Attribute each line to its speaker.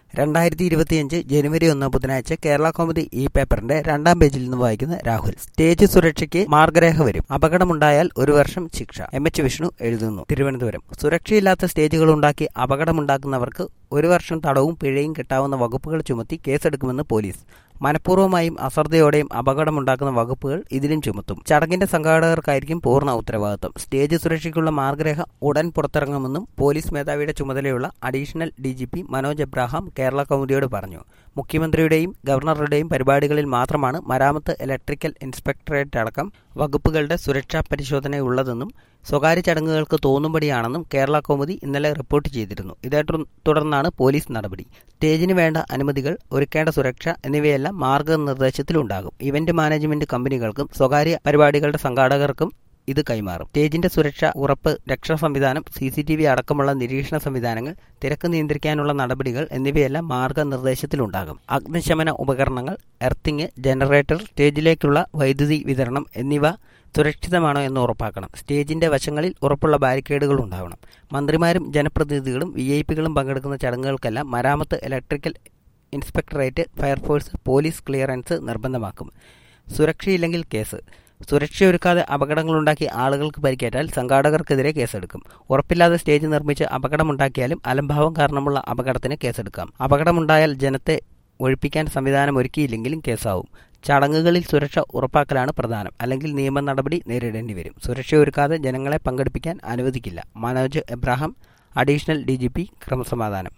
Speaker 1: രണ്ടായിരത്തി ഇരുപത്തിയഞ്ച് ജനുവരി ഒന്ന് ബുധനാഴ്ച കേരള കൗമുദി ഈ പേപ്പറിന്റെ രണ്ടാം പേജിൽ നിന്ന് വായിക്കുന്ന രാഹുൽ സ്റ്റേജ് സുരക്ഷയ്ക്ക് മാർഗരേഖ വരും അപകടമുണ്ടായാൽ ഒരു വർഷം ശിക്ഷ എം എച്ച് വിഷ്ണു എഴുതുന്നു തിരുവനന്തപുരം സുരക്ഷയില്ലാത്ത സ്റ്റേജുകൾ ഉണ്ടാക്കി അപകടമുണ്ടാക്കുന്നവർക്ക് ഒരു വർഷം തടവും പിഴയും കിട്ടാവുന്ന വകുപ്പുകൾ ചുമത്തി കേസെടുക്കുമെന്ന് പോലീസ് മനഃപൂർവ്വമായും അശ്രദ്ധയോടെയും അപകടമുണ്ടാക്കുന്ന വകുപ്പുകൾ ഇതിലും ചുമത്തും ചടങ്ങിന്റെ സംഘാടകർക്കായിരിക്കും പൂർണ്ണ ഉത്തരവാദിത്വം സ്റ്റേജ് സുരക്ഷയ്ക്കുള്ള മാർഗരേഖ ഉടൻ പുറത്തിറങ്ങുമെന്നും പോലീസ് മേധാവിയുടെ ചുമതലയുള്ള additional D G P Manoj Abraham Kerala കൗമുദിയോട് പറഞ്ഞു മുഖ്യമന്ത്രിയുടെയും ഗവർണറുടെയും പരിപാടികളിൽ മാത്രമാണ് മരാമത്ത് ഇലക്ട്രിക്കൽ ഇൻസ്പെക്ടറേറ്റ് അടക്കം വകുപ്പുകളുടെ സുരക്ഷാ പരിശോധനയുള്ളതെന്നും സ്വകാര്യ ചടങ്ങുകൾക്ക് തോന്നുംപടിയാണെന്നും കേരള കൗമുദി ഇന്നലെ റിപ്പോർട്ട് ചെയ്തിരുന്നു ഇതേ തുടർന്നാണ് പോലീസ് നടപടി സ്റ്റേജിന് വേണ്ട അനുമതികൾ ഒരുക്കേണ്ട സുരക്ഷ എന്നിവയെല്ലാം മാർഗനിർദ്ദേശത്തിലുണ്ടാകും ഇവന്റ് മാനേജ്മെന്റ് കമ്പനികൾക്കും സ്വകാര്യ പരിപാടികളുടെ സംഘാടകർക്കും ഇത് കൈമാറും സ്റ്റേജിന്റെ സുരക്ഷ ഉറപ്പ് രക്ഷാ സംവിധാനം സി സി ടി വി അടക്കമുള്ള നിരീക്ഷണ സംവിധാനങ്ങൾ തിരക്ക് നിയന്ത്രിക്കാനുള്ള നടപടികൾ എന്നിവയെല്ലാം മാർഗനിർദ്ദേശത്തിലുണ്ടാകും അഗ്നിശമന ഉപകരണങ്ങൾ എർത്തിങ് ജനറേറ്റർ സ്റ്റേജിലേക്കുള്ള വൈദ്യുതി വിതരണം എന്നിവ സുരക്ഷിതമാണോ എന്ന് ഉറപ്പാക്കണം സ്റ്റേജിന്റെ വശങ്ങളിൽ ഉറപ്പുള്ള ബാരിക്കേഡുകൾ ഉണ്ടാവണം മന്ത്രിമാരും ജനപ്രതിനിധികളും വി ഐ പികളും പങ്കെടുക്കുന്ന ചടങ്ങുകൾക്കെല്ലാം മരാമത്ത് electrical inspectorate fire force police clearance നിർബന്ധമാക്കും സുരക്ഷയില്ലെങ്കിൽ കേസ് സുരക്ഷയൊരുക്കാതെ അപകടങ്ങളുണ്ടാക്കി ആളുകൾക്ക് പരിക്കേറ്റാൽ സംഘാടകർക്കെതിരെ കേസെടുക്കും ഉറപ്പില്ലാതെ സ്റ്റേജ് നിർമ്മിച്ച് അപകടമുണ്ടാക്കിയാലും അലംഭാവം കാരണമുള്ള അപകടത്തിന് കേസെടുക്കാം അപകടമുണ്ടായാൽ ജനത്തെ ഒഴിപ്പിക്കാൻ സംവിധാനം ഒരുക്കിയില്ലെങ്കിലും കേസാവും ചടങ്ങുകളിൽ സുരക്ഷ ഉറപ്പാക്കലാണ് പ്രധാനം അല്ലെങ്കിൽ നിയമ നടപടി നേരിടേണ്ടി വരും സുരക്ഷയൊരുക്കാതെ ജനങ്ങളെ പങ്കെടുപ്പിക്കാൻ അനുവദിക്കില്ല Manoj Abraham additional D G P ക്രമസമാധാനം